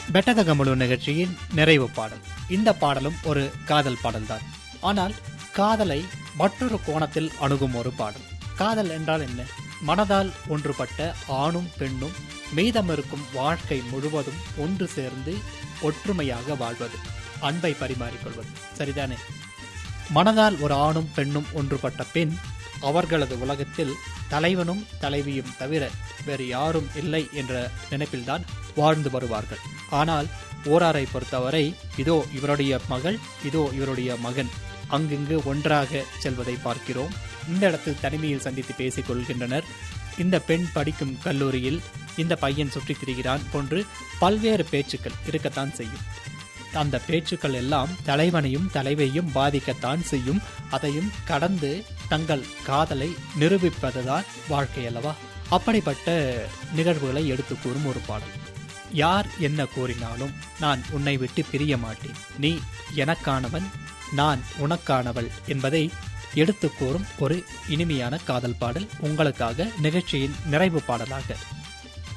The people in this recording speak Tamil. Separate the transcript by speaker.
Speaker 1: பெட்டதகமுழு நிகழ்ச்சியின் நிறைவு பாடல் இந்த பாடலும் ஒரு காதல் பாடல்தான் ஆனால் காதலை மற்றொரு கோணத்தில் அணுகும் ஒரு பாடல் காதல் என்றால் என்ன மனதால் ஒன்றுபட்ட ஆணும் பெண்ணும் மீதமிருக்கும் வாழ்க்கை முழுவதும் ஒன்று சேர்ந்து ஒற்றுமையாக வாழ்வது அன்பை பரிமாறிக்கொள்வது சரிதானே மனதால் ஒரு ஆணும் பெண்ணும் ஒன்றுபட்ட பின் அவர்களது உலகத்தில் தலைவனும் தலைவியும் தவிர வேறு யாரும் இல்லை என்ற நினைப்பில்தான் வாழ்ந்து வருவார்கள் ஆனால் ஓராரை பொறுத்தவரை இதோ இவருடைய மகள் இதோ இவருடைய மகன் அங்கிங்கு ஒன்றாக செல்வதை பார்க்கிறோம் இந்த இடத்தில் தனிமையில் சந்தித்து பேசிக் கொள்கின்றனர் இந்த பெண் படிக்கும் கல்லூரியில் இந்த பையன் சுற்றித் திரிகிறான் போன்று பல்வேறு பேச்சுக்கள் இருக்கத்தான் செய்யும் அந்த பேச்சுக்கள் எல்லாம் தலைவனையும் தலைவையும் பாதிக்கத்தான் செய்யும் அதையும் கடந்து தங்கள் காதலை நிரூபிப்பதுதான் வாழ்க்கை அல்லவா அப்படிப்பட்ட நிகழ்வுகளை எடுத்து கூறும் ஒரு பாடல் யார் என்ன கூறினாலும் நான் உன்னை விட்டு பிரிய மாட்டேன் நீ எனக்கானவன் நான் உனக்கானவள் என்பதை எடுத்து கூறும் ஒரு இனிமையான காதல் பாடல் உங்களுக்காக நிகழ்ச்சியின் நிறைவு பாடலாக